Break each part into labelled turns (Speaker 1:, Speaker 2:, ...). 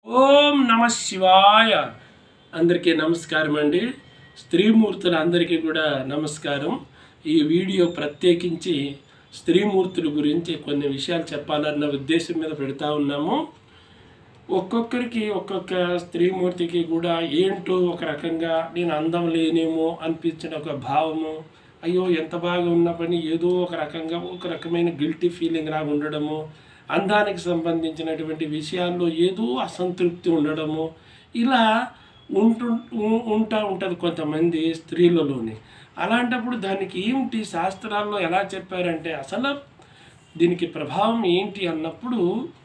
Speaker 1: ఓం నమ శివాయ అందరికీ నమస్కారం అండి స్త్రీమూర్తుల అందరికీ కూడా నమస్కారం ఈ వీడియో ప్రత్యేకించి స్త్రీమూర్తుల గురించి కొన్ని విషయాలు చెప్పాలన్న ఉద్దేశం మీద పెడతా ఉన్నాము ఒక్కొక్కరికి ఒక్కొక్క స్త్రీమూర్తికి కూడా ఏంటో ఒక రకంగా నేను అందం లేనేమో అనిపించిన ఒక భావము అయ్యో ఎంత బాగా ఉన్న పని ఏదో ఒక రకంగా ఒక రకమైన గిల్టీ ఫీలింగ్ లాగా ఉండడము అందానికి సంబంధించినటువంటి విషయాల్లో ఏదో అసంతృప్తి ఉండడము ఇలా ఉంటు ఉ- ఉంటా ఉంటుంది కొంతమంది స్త్రీలలోని అలాంటప్పుడు దానికి ఏమిటి శాస్త్రాల్లో ఎలా చెప్పారంటే అసలు దీనికి ప్రభావం ఏంటి అన్నప్పుడు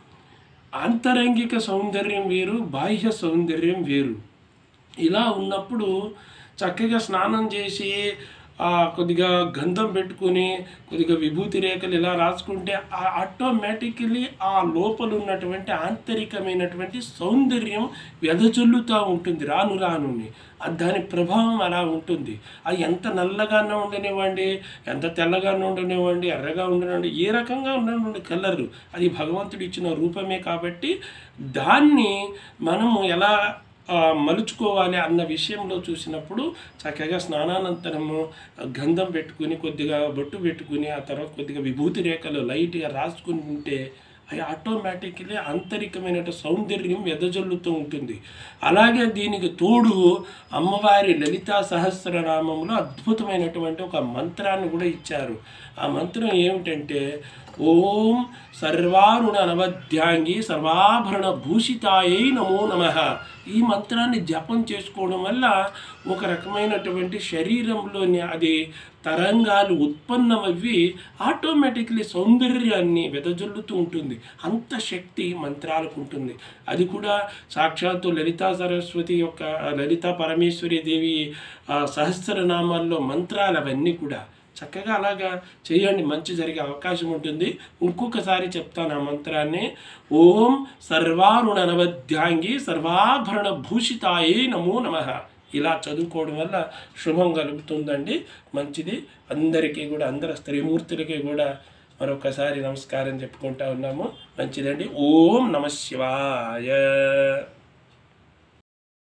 Speaker 1: ఆంతరంగిక సౌందర్యం వేరు బాహ్య సౌందర్యం వేరు ఇలా ఉన్నప్పుడు చక్కగా స్నానం చేసి ఆ, కొద్దిగా గంధం పెట్టుకుని కొద్దిగా విభూతి రేఖలు ఇలా రాసుకుంటే ఆ ఆటోమేటికలీ ఆ లోపల ఉన్నటువంటి ఆంతరికమైనటువంటి సౌందర్యం వెదజల్లుతూ ఉంటుంది రాను రానుని ఆ దాని ప్రభావం అలా ఉంటుంది అది ఎంత నల్లగానే ఉండనివ్వండి ఎంత తెల్లగానే ఉండనివ్వండి ఎర్రగా ఉండనివ్వండి ఏ రకంగా ఉండనివ్వండి కలరు అది భగవంతుడు ఇచ్చిన రూపమే కాబట్టి దాన్ని మనము ఎలా ఆ, మలుచుకోవాలి అన్న విషయంలో చూసినప్పుడు చక్కగా స్నానానంతరము గంధం పెట్టుకుని కొద్దిగా బొట్టు పెట్టుకుని ఆ తర్వాత కొద్దిగా విభూతి రేఖలు లైట్గా రాసుకుని ఉంటే అవి ఆటోమేటిక్లీ ఆంతరికమైన సౌందర్యం వెదజల్లుతూ ఉంటుంది అలాగే దీనికి తోడు అమ్మవారి లలితా సహస్రనామంలో అద్భుతమైనటువంటి ఒక మంత్రాన్ని కూడా ఇచ్చారు ఆ మంత్రం ఏమిటంటే ఓం సర్వారుణ నవధ్యాంగి సర్వాభరణ భూషితాయై నమో నమ ఈ మంత్రాన్ని జపం చేసుకోవడం వల్ల ఒక రకమైనటువంటి శరీరంలోని అది తరంగాలు ఉత్పన్నమవి ఆటోమేటిక్లీ సౌందర్యాన్ని వెదజల్లుతూ ఉంటుంది అంత శక్తి మంత్రాలకు ఉంటుంది అది కూడా సాక్షాత్తు లలితా సరస్వతి యొక్క లలితా పరమేశ్వరి దేవి ఆ, సహస్రనామాల్లో మంత్రాలు అవన్నీ కూడా చక్కగా అలాగా చేయండి మంచి జరిగే అవకాశం ఉంటుంది ఇంకొకసారి చెప్తాను ఆ మంత్రాన్ని ఓం సర్వారుణ నవధ్యాంగి సర్వాభరణ భూషితాయే నమో నమః ఇలా చదువుకోవడం వల్ల శుభం కలుగుతుందండి మంచిది అందరికీ కూడా అందరి స్త్రీమూర్తులకి కూడా మరొకసారి నమస్కారం చెప్పుకుంటా ఉన్నాము మంచిదండి ఓం నమ శివాయ